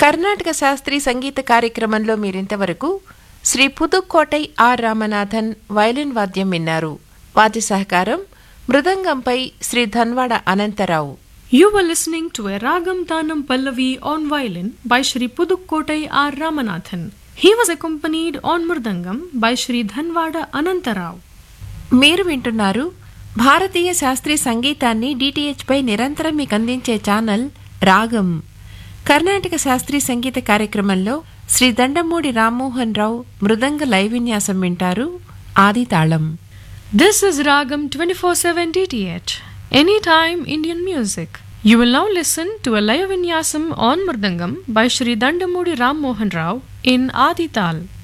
కర్ణాటక శాస్త్రీయ సంగీత కార్యక్రమంలో మీరింతవరకు శ్రీ పుదుక్కోటై ఆర్ రామనాథన్ వైలిన్ వాద్యం విన్నారు వాద్య సహకారం మృదంగంపై Shri Dhanwada Anantha Rao You were listening to a Ragam Tanam Pallavi on violin by Shri Pudukkotai R. Ramanathan. He was accompanied on Murdangam by Shri Dhanwada Anantarao. మీరు వింటున్నారు భారతీయ శాస్త్రీయ సంగీతాన్ని డిటిహెచ్ పై నిరంతరం మీకు అందించే ఛానల్ రాగం కర్ణాటక శాస్త్రీయ సంగీత కార్యక్రమంలో శ్రీ దండమూడి రామ్మోహన్ రావు మృదంగ లైవ్ విన్యాసం వింటారు ఆది తాళం This is Ragam 24/7 DTH. Anytime Indian music. You will now listen to a live vinyasam on Murdangam by Shri Dandamudi Ram Mohan Rao in Adital.